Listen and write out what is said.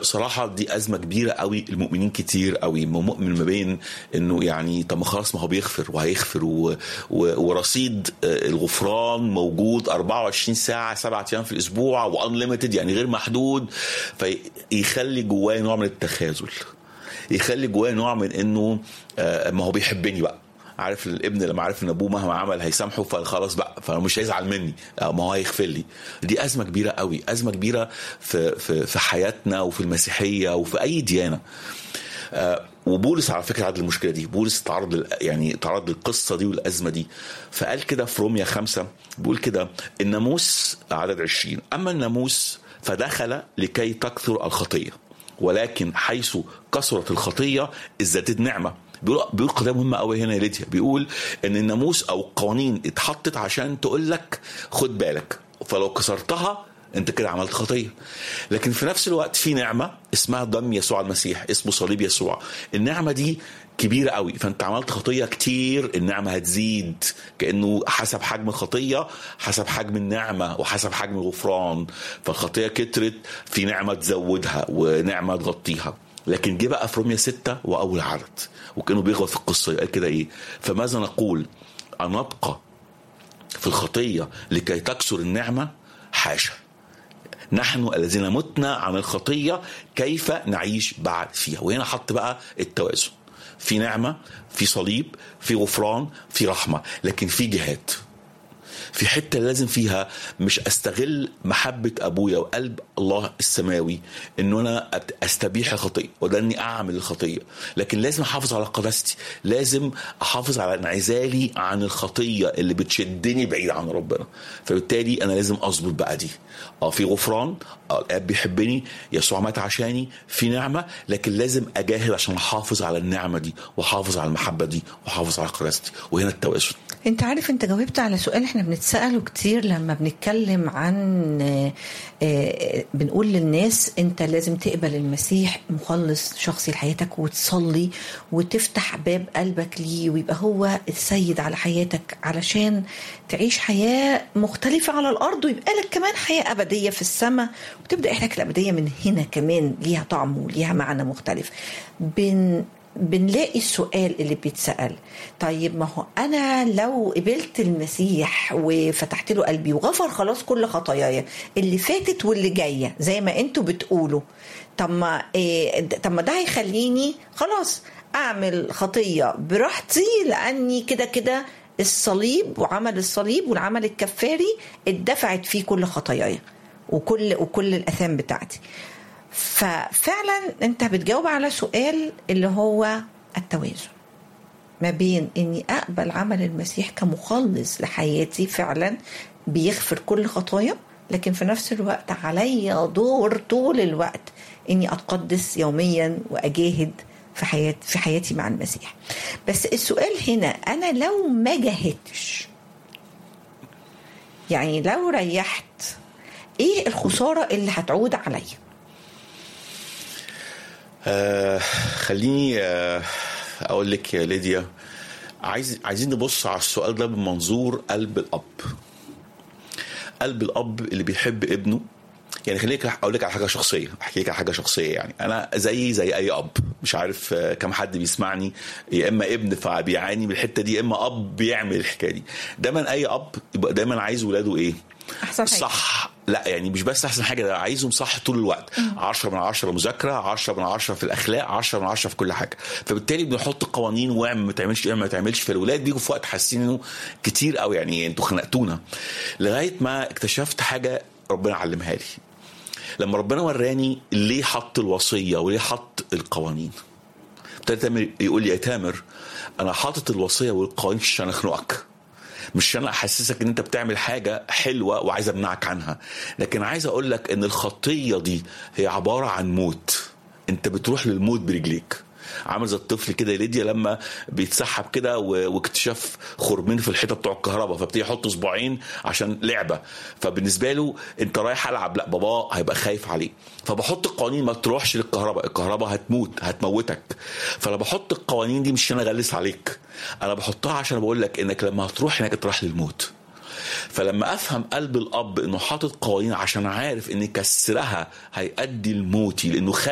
صراحة دي أزمة كبيرة قوي المؤمنين كتير قوي مؤمن ما بين إنه يعني طب ما خلاص ما هو بيغفر وهيغفر و... و... ورصيد آه، الغفران موجود 24 ساعة سبعة أيام في الأسبوع وأنليمتد يعني غير محدود فيخلي جواه نوع من التخاذل يخلي جواه نوع من إنه آه، ما هو بيحبني بقى عارف الابن لما عارف ان ابوه مهما عمل هيسامحه فخلاص بقى فمش هيزعل مني آه، ما هو هيغفر لي دي ازمه كبيره قوي ازمه كبيره في في في حياتنا وفي المسيحيه وفي اي ديانه آه، وبولس على فكره عدل المشكله دي بولس تعرض لل- يعني تعرض للقصه دي والازمه دي فقال كده في روميا خمسة بيقول كده الناموس عدد 20 اما الناموس فدخل لكي تكثر الخطيه ولكن حيث كثرت الخطيه ازدادت نعمه بيقول بيقول قضيه مهمه قوي هنا يا ليديا بيقول ان الناموس او القوانين اتحطت عشان تقول لك خد بالك فلو كسرتها انت كده عملت خطيه لكن في نفس الوقت في نعمه اسمها دم يسوع المسيح اسمه صليب يسوع النعمه دي كبيره قوي فانت عملت خطيه كتير النعمه هتزيد كانه حسب حجم الخطيه حسب حجم النعمه وحسب حجم الغفران فالخطيه كترت في نعمه تزودها ونعمه تغطيها لكن جه بقى في روميا ستة واول عدد وكانوا بيغلط في القصه قال كده ايه فماذا نقول ان نبقى في الخطيه لكي تكسر النعمه حاشا نحن الذين متنا عن الخطية كيف نعيش بعد فيها وهنا حط بقى التوازن في نعمة في صليب في غفران في رحمة لكن في جهاد في حته لازم فيها مش استغل محبه ابويا وقلب الله السماوي انه انا أت- استبيح الخطيه وده اني اعمل الخطيه لكن لازم احافظ على قداستي لازم احافظ على انعزالي عن الخطيه اللي بتشدني بعيد عن ربنا فبالتالي انا لازم اظبط بقى دي اه في غفران اه الاب بيحبني يسوع مات عشاني في نعمه لكن لازم اجاهد عشان احافظ على النعمه دي واحافظ على المحبه دي واحافظ على قداستي وهنا التوازن انت عارف انت جاوبت على سؤال احنا بنتسأله كتير لما بنتكلم عن آه، آه، بنقول للناس انت لازم تقبل المسيح مخلص شخصي لحياتك وتصلي وتفتح باب قلبك ليه ويبقى هو السيد على حياتك علشان تعيش حياة مختلفة على الأرض ويبقى لك كمان حياة أبدية في السماء وتبدأ رحلتك الأبدية من هنا كمان ليها طعم وليها معنى مختلف بن بنلاقي السؤال اللي بيتسأل طيب ما هو أنا لو قبلت المسيح وفتحت له قلبي وغفر خلاص كل خطاياي اللي فاتت واللي جاية زي ما انتوا بتقولوا طب ما إيه طب ما ده هيخليني خلاص أعمل خطية براحتي لأني كده كده الصليب وعمل الصليب والعمل الكفاري اتدفعت فيه كل خطاياي وكل وكل الآثام بتاعتي ففعلا انت بتجاوب على سؤال اللي هو التوازن ما بين اني اقبل عمل المسيح كمخلص لحياتي فعلا بيغفر كل خطايا لكن في نفس الوقت عليا دور طول الوقت اني اتقدس يوميا واجاهد في حياتي في حياتي مع المسيح بس السؤال هنا انا لو ما جاهدتش يعني لو ريحت ايه الخساره اللي هتعود عليا آه خليني آه اقول لك يا ليديا عايز عايزين نبص على السؤال ده بمنظور قلب الاب قلب الاب اللي بيحب ابنه يعني خليني اقول لك على حاجه شخصيه احكي لك على حاجه شخصيه يعني انا زي زي اي اب مش عارف آه، كم حد بيسمعني يا اما ابن فبيعاني من الحته دي يا اما اب بيعمل الحكايه دي دايما اي اب يبقى دايما عايز ولاده ايه احسن حاجه صح لا يعني مش بس احسن حاجه ده عايزهم صح طول الوقت 10 من 10 مذاكره 10 من 10 في الاخلاق 10 من 10 في كل حاجه فبالتالي بنحط قوانين واعمل ما تعملش اعمل ما تعملش فالولاد بيجوا في وقت حاسين انه كتير قوي يعني انتوا خنقتونا لغايه ما اكتشفت حاجه ربنا علمها لي لما ربنا وراني ليه حط الوصيه وليه حط القوانين ابتدى تامر يقول لي يا تامر انا حاطط الوصيه والقوانين مش عشان اخنقك مش عشان احسسك ان انت بتعمل حاجه حلوه وعايز امنعك عنها لكن عايز اقول لك ان الخطيه دي هي عباره عن موت انت بتروح للموت برجليك عامل زي الطفل كده يا ليديا لما بيتسحب كده و- واكتشاف خرمين في الحيطه بتوع الكهرباء فابتدي يحط صباعين عشان لعبه فبالنسبه له انت رايح العب لا بابا هيبقى خايف عليه فبحط القوانين ما تروحش للكهرباء الكهرباء هتموت هتموتك فانا بحط القوانين دي مش عشان اغلس عليك انا بحطها عشان بقول لك انك لما هتروح هناك انت رايح للموت فلما افهم قلب الاب انه حاطط قوانين عشان عارف ان كسرها هيؤدي لموتي لانه